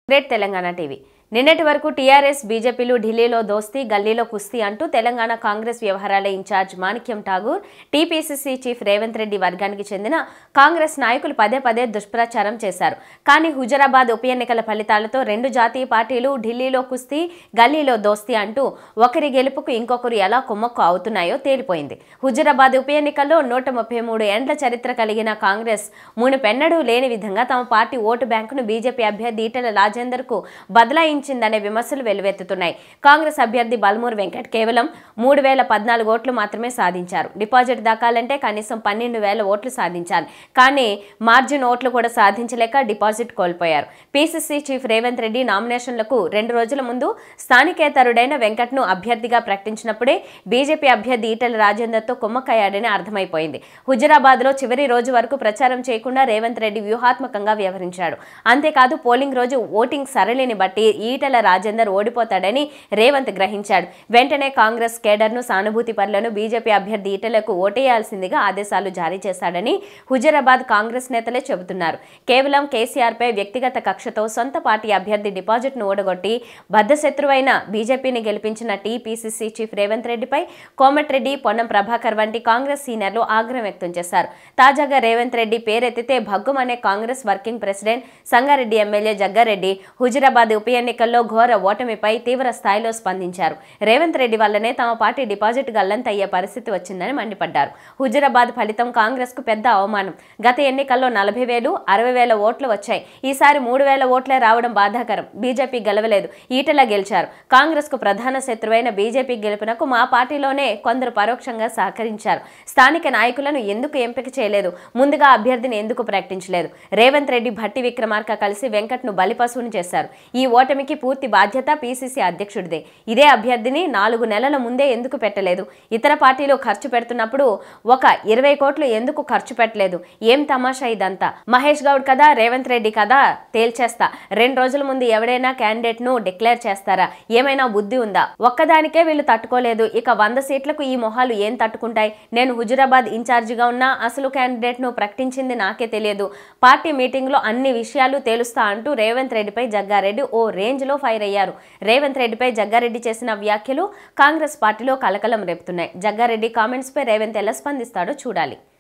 great Telangana TV నిన్నటి వరకు TRS బీజేపీలు ఢిల్లీలో దోస్తీ గల్లీలో కుస్తీ అంటూ తెలంగాణ కాంగ్రెస్ వ్యవహారాల incharge Manickam Tagore TPCC chief Revanth Reddy వర్గానికి చెందిన కాంగ్రెస్ నాయకులు పదే పదే దుష్ప్రచారం చేశారు కానీ హుజరాబాద్ ఉప ఎన్నికల ఫలితాలతో రెండు జాతీయ పార్టీలు ఢిల్లీలో కుస్తీ గల్లీలో దోస్తీ అంటూ ఒకరి గెలుపుకు ఇంకొకరు ఎలా కుమ్మక్కు అవుతున్నాయో తేలిపోయింది హుజరాబాద్ ఉప ఎన్నికల్లో నూట ముప్పై మూడు ఏండ్ల చరిత్ర కలిగిన కాంగ్రెస్ మునుపెన్నడూ లేని విధంగా తమ పార్టీ ఓటు బ్యాంకును బీజేపీ అభ్యర్థి ఈటెల రాజేందర్ కు బదలాయించిందనే విమర్శలు వెల్లువెత్తుతున్నాయి కాంగ్రెస్ అభ్యర్థి బల్మూర్ వెంకట్ కేవలం మూడు వేల పద్నాలుగు ఓట్లు మాత్రమే సాధించారు డిపాజిట్ దక్కాలంటే కనీసం పన్నెండు వేల ఓట్లు సాధించాలి కానీ మార్జిన్ ఓట్లు కూడా సాధించలేక డిపాజిట్ కోల్పోయారు పీసీసీ చీఫ్ రేవంత్ రెడ్డి నామినేషన్లకు రెండు రోజుల ముందు స్థానికేతరుడైన వెంకట్ను అభ్యర్థిగా ప్రకటించినప్పుడే బీజేపీ అభ్యర్థి ఈటెల రాజేందర్తో కుమ్మక్కయ్యాడని అర్థమైపోయింది హుజరాబాద్లో చివరి రోజు వరకు ప్రచారం చేయకుండా రేవంత్ రెడ్డి వ్యూహాత్మకంగా వ్యవహరించాడు అంతేకాదు పోలింగ్ రోజు ఓటింగ్ సరళిని బట్టి ఈటెల రాజేందర్ ఓడిపోతాడని రేవంత్ గ్రహించాడు వెంటనే కాంగ్రెస్ కేడర్ను సానుభూతి పరులను బీజేపీ అభ్యర్థి ఈటెలకు ఓటేయాల్సిందిగా ఆదేశాలు జారీ చేశాడని హుజరాబాద్ కాంగ్రెస్ నేతలే చెబుతున్నారు కేవలం కేసీఆర్పై వ్యక్తిగత కక్షతో సొంత పార్టీ అభ్యర్థి డిపాజిట్ను ఓడగొట్టి బద్ధశత్రువైన బీజేపీని గెలిపించిన టీపీసీసీ చీఫ్ రేవంత్ రెడ్డిపై కోమటిరెడ్డి పొన్నం ప్రభాకర్ వంటి కాంగ్రెస్ సీనియర్లు ఆగ్రహం వ్యక్తం చేశారు తాజాగా రేవంత్ రెడ్డి పేరెత్తితే భగ్గుమనే Congress working president Sangareddy MLA Jaggareddy Huzurabad ఉప ఎన్నికల్లో ఘోర ఓటమిపై తీవ్ర స్థాయిలో స్పందించారు రేవంత్ రెడ్డి వల్లనే తమ పార్టీ డిపాజిట్ గల్లంతయ్యే పరిస్థితి వచ్చిందని మండిపడ్డారు హుజరాబాద్ ఫలితం కాంగ్రెస్ కు పెద్ద అవమానం గత ఎన్నికల్లో నలభై వేలు అరవై వేల ఓట్లు వచ్చాయి ఈసారి మూడు వేల ఓట్లే రావడం బాధాకరం బీజేపీ గెలవలేదు ఈటెలా గెలిచారు కాంగ్రెస్ కు ప్రధాన శత్రువైన బీజేపీ గెలుపునకు మా పార్టీలోనే కొందరు పరోక్షంగా సహకరించారు స్థానిక నాయకులను ఎందుకు ఎంపిక చేయలేదు ముందుగా అభ్యర్థిని ఎందుకు ప్రకటించలేదు రేవంత్ రెడ్డి భట్టి విక్రమార్క కలిసి వెంకట్ను బలిపశువుని చేశారు ఈ ఓటమికి పూర్తి బాధ్యత పీసీసీ అధ్యక్షుడిదే ఇదే అభ్యర్థిని నాలుగు నెలల ముందే ఎందుకు పెట్టలేదు ఇతర పార్టీలు ఖర్చు పెడుతున్నప్పుడు ఒక ఇరవై కోట్లు ఎందుకు ఖర్చు పెట్టలేదు ఏం తమాషా ఇదంతా మహేష్ గౌడ్ కదా రేవంత్ రెడ్డి కదా తేల్చేస్తా రెండు రోజుల ముందు ఎవడైనా క్యాండిడేట్ ను డిక్లేర్ చేస్తారా ఏమైనా బుద్ధి ఉందా ఒక్కదానికే వీళ్ళు తట్టుకోలేదు ఇక వంద సీట్లకు ఈ మొహాలు ఏం తట్టుకుంటాయి నేను హుజురాబాద్ ఇన్ఛార్జిగా ఉన్నా అసలు క్యాండిడేట్ ను ప్రకటించింది నాకే తెలియదు పార్టీ మీటింగ్ లో అన్ని విషయాలు తేలుస్తా అంటూ రేవంత్ రెడ్డిపై జగ్గారెడ్డి ఓ రేంజ్ లో ఫైర్ అయ్యారు రేవంత్ రెడ్డిపై జగ్గారెడ్డి చేసిన వ్యాఖ్యలు కాంగ్రెస్ పార్టీలో కలకలం రేపుతున్నాయి జగ్గారెడ్డి కామెంట్స్ పై రేవంత్ ఎలా స్పందిస్తాడో చూడాలి